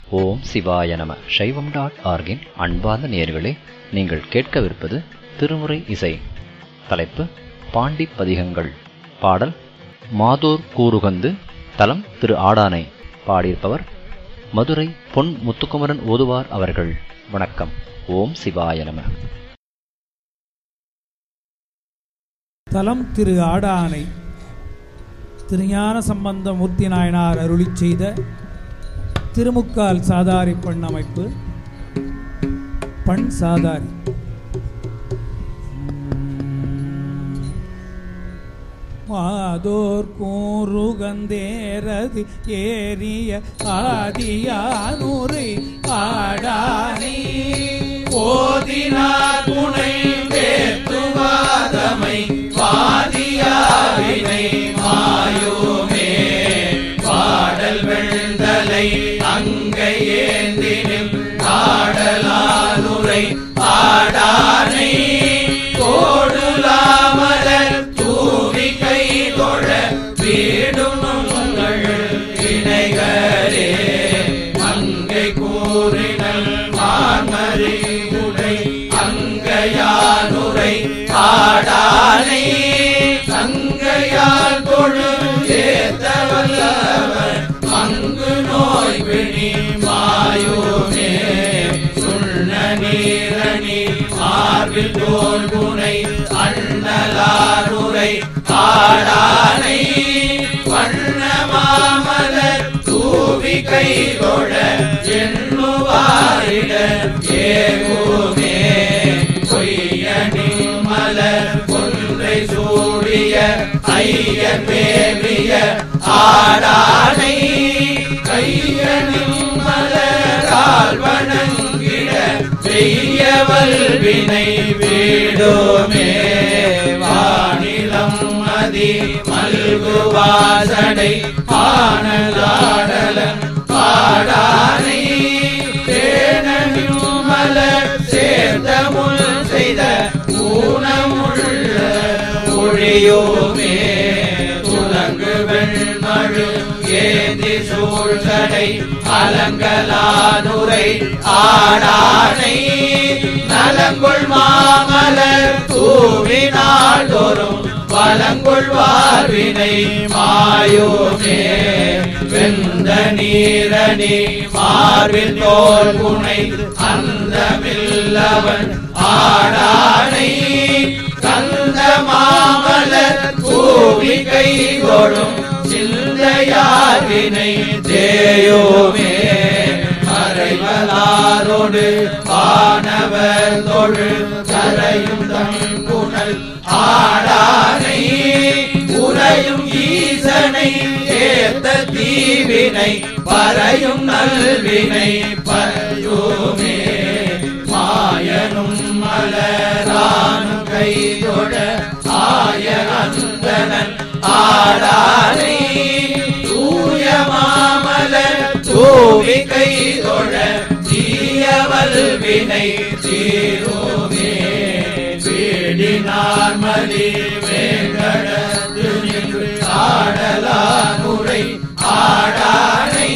ஓம் சிவாய நம சைவம் டாட் ஆர்கின் அன்பார்ந்த நேயர்களே நீங்கள் கேட்கவிருப்பது திருமுறை இசை தலைப்பு பாண்டி பதிகங்கள் பாடல் மாதூர் கூறுகந்து தலம் திரு ஆடானை பாடியிருப்பவர் மதுரை பொன் முத்துக்குமரன் ஓதுவார் அவர்கள் வணக்கம் ஓம் சிவாய நம தலம் திரு ஆடானை திருஞான சம்பந்த மூர்த்தி நாயனார் அருளிச் செய்த திருமுக்கால் சாதாரி பண் அமைப்பு பண் சாதாரி மாதோர் கூறுகந்தேரது ஏறிய ஆதியானூரை ஆடானை ஓதினார் புனை வேத்துவாதமை வாதியாவினை மாயோமே பாடல் வெண்தலை அங்கை ஏந்தினில் ஆடலானுரை ஆடானை கோடுலாமலர் தூவி கை தொழ வீடும் உங்கள் இணைகளே அங்கை கூறினல் மார்மறி உடை அங்கையானுரை ஆடானை சங்கையால் தொழு ஏத்தவல்லவர் அங்கு நோய் பிணி மாயோமே சுண்ண நீரணி மார்பில் தோல் புனை அண்ணலாருரை ஆடானை வண்ண மாமலர் தூவி கை தொழ எண்ணுவாரிட ஏகுமே பொய்யணி மலர் ஒன்றை சூடிய ஐயன் மேவிய ஆடானை கையணில் மலரால் வணங்கிட பெய்யவல் வினை வீடுமே வானிலம் மதி மல்கு வாசனை ஆனலாடலன் பாடானை தேனமில் மலர் சேர்ந்த முள் செய்த ஊனமுள்ள ஒழியோமே துலங்கு வெண்மழு ஏந்தி சூழ்கடை அலங்கலானுரை ஆடானை நலங்கொள் மாமலர் தூவினாடொரும் வலங்கொள் வாழ்வினை மாயோமே வெந்த நீரணி மார்பில் தோல் புனை அந்தமில்லவன் ஆடானை கந்த மாமலர் கூவி கை கொடும் சிந்தையாரினை தேயோமே மறைவலாரோடு வானவர் தொழு கரையும் தங்குணல் ஆடானை உரையும் ஈசனை ஏத்த தீவினை பறையும் நல்வினை பயோமே மாயனும் மலரானும் கைதொட ஆய அந்தனன் ஆடானை தூய மாமலர் தூவி கைதொழ தீயவல் வினை தீரோமே வீடினார் மதி வேங்கடத்து நின்று ஆடலானுரை ஆடானை